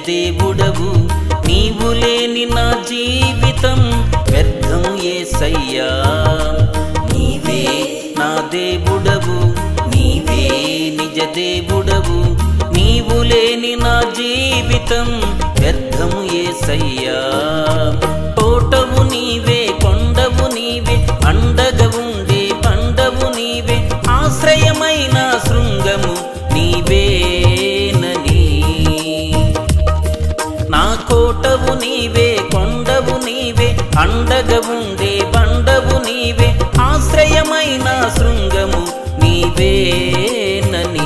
దేవుడవు నీవు లేని నా జీవితం వ్యర్థం ఏసయ్యా నీవే నా దేవుడవు నీవే నిజ దేవుడవు నీవు లేని నా జీవితం వ్యర్థం ఏసయ్యా తోటవు నీవే కొండవు నీవే అండగా ఉండే పండవు నీవే ఆశ్రయమైన శృంగము నీవేనని నా కోటవు నీవే కొండవు నీవే అండగా ఉండే బండవు నీవే ఆశ్రయమైన శృంగము నీవేనని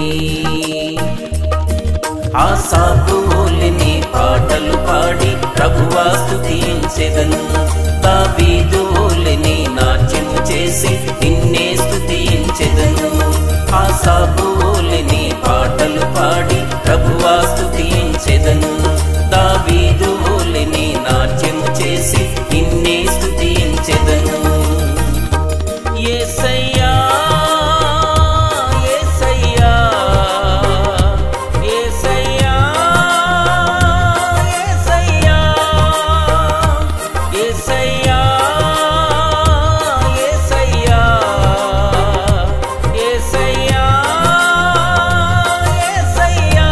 ఆ సాబులిని పాటలు పాడి ప్రభువా స్తుతించెదను దావీదులిని నాట్యము చేసి నిన్నే స్తుతించెదను ఆ సాబులిని పాటలు పాడి ప్రభువా స్తుతించెదను దావీదులిని నాట్యము చేసి నిన్నే స్తుతించెదను యేసయ్యా యేసయ్యా యేసయ్యా యేసయ్యా యేసయ్యా యేసయ్యా యేసయ్యా యేసయ్యా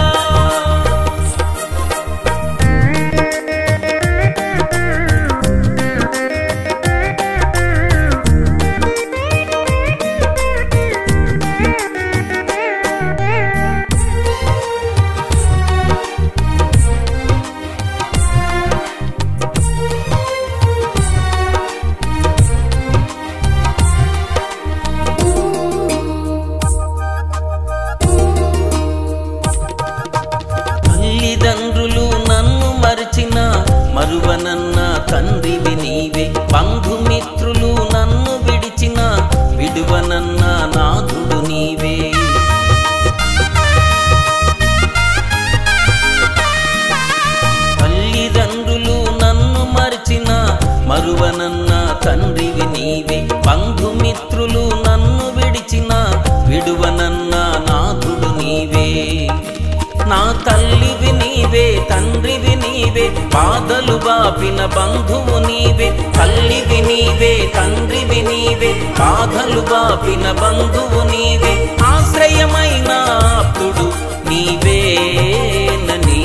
తల్లిదండ్రులు నన్ను మరిచిన మరువనన్న తండ్రివి నీవే బంధుమిత్రులు నన్ను విడిచిన విడువనన్న నాథుడు నీవే తల్లిదండ్రులు నన్ను మరిచిన మరువనన్న తండ్రివి నీవే బంధుమిత్రులు నన్ను విడిచిన విడువనన్న నాథుడు నీవే నా తల్లివి నీవే తండ్రివి నీవే బాధలు బాపిన బంధువు నీవే తల్లివి నీవే తండ్రివి నీవే బాధలు బాపిన బంధువు నీవే ఆశ్రయమైన ఆప్తుడు నీవేనని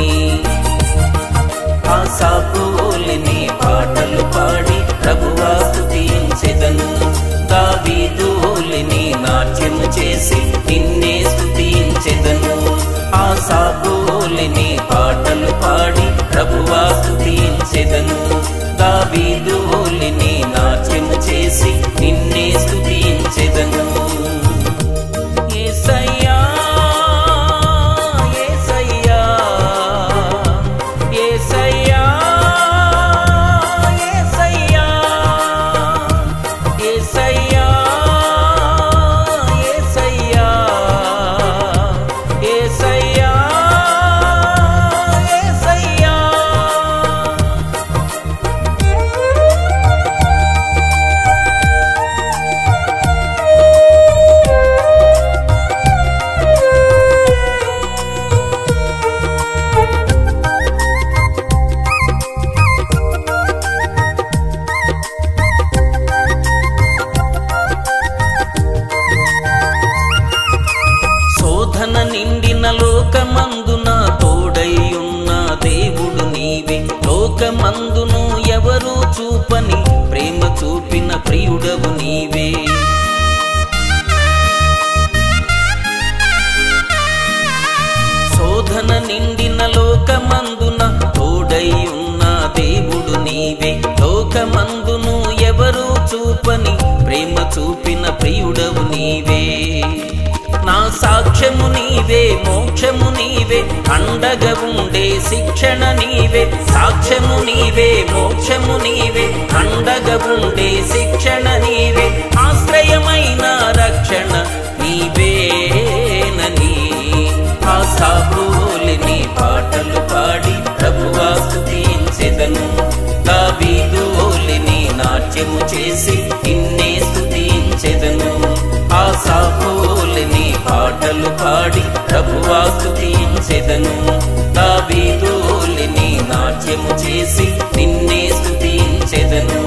ఆశాపోలిని పాటలు పాడి ప్రభువా స్తుతించెదను దావీదులిని నాట్యము చేసి నిన్నే స్తుతించెదను ఆశాపోలిని పాటలు పాడి ప్రభువా స్తుతించెదను దావీదులిని నాట్యము చేసి నిన్నే స్తుతించెదను యేసయ్యా యేసయ్యా యేసయ్యా యేసయ్యా యేసయ్యా యేసయ్యా యేసయ్యా యేసయ్యా శోధన నిండిన లోకమందున తోడైయున్న దేవుడు నీవే లోకమందును ఎవరు చూపని ప్రేమ చూపిన ప్రియుడవు నీవే శోధన నిండిన లోకమందున తోడైయున్న దేవుడు నీవే లోకమందును ఎవరు చూపని ప్రేమ చూపిన ప్రియుడవు నీవే నా సాక్ష్యము నీవే మోక్షము నీవే అండగా ఉండే శిక్షణ నీవే సాక్ష్యము నీవే మోక్షము నీవే అండగా ఉండే శిక్షణ నీవే ఆశ్రయమైన రక్షణ నీవేనని ఆ సాబోలిని పాటలు పాడి ప్రభువా స్తుతించెదను దావీదులిని నాట్యము చేసి నిన్నే స్తుతించెదను ఆ సాబోలిని పాటలు పాడి ప్రభువా స్తుతించెదను దావీదు నాట్యము చేసి నిన్నే స్తుతించెదను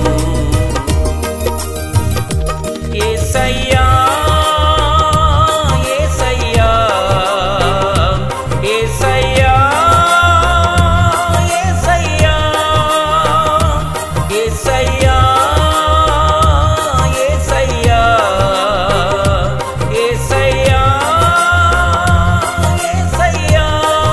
ఏసయ్యా ఏసయ్యా ఏసయ్యా ఏసయ్యా ఏసయ్యా ఏసయ్యా ఏసయ్యా ఏసయ్యా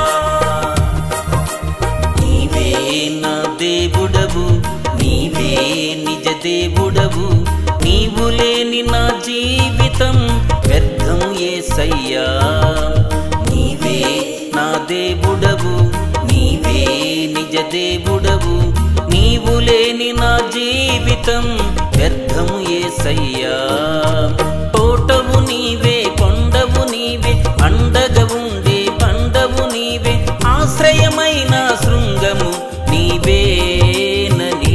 నీవే నా దేవుడవు నీవే నిజ దేవుడవు నీవు లేని నా జీవితం వ్యర్థం ఏసయ్యా నీవే నా దేవుడవు నీవే నిజ దేవుడవు నీవు లేని నా జీవితం వ్యర్థం ఏసయ్యా తోటవు నీవే కొండవు నీవే అండగా ఉండే బండవు నీవే ఆశ్రయమైన శృంగము నీవేనని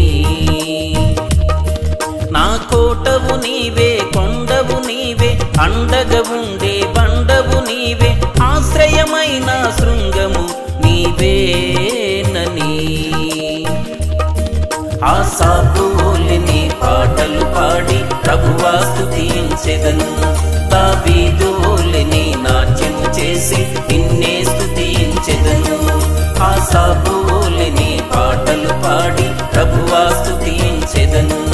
నా కోటవు నీవే కొండవు నీవే అండగా ఉండే బండవు నీవే ఆశ్రయమైన శృంగము నీవేనని ఆశాపోలిని పాటలు పాడి ప్రభువా స్తుతించెదను దావీదోలిని నాట్యము చేసి నిన్నే స్తుతించెదను ఆశాపోలిని పాటలు పాడి ప్రభువా స్తుతించెదను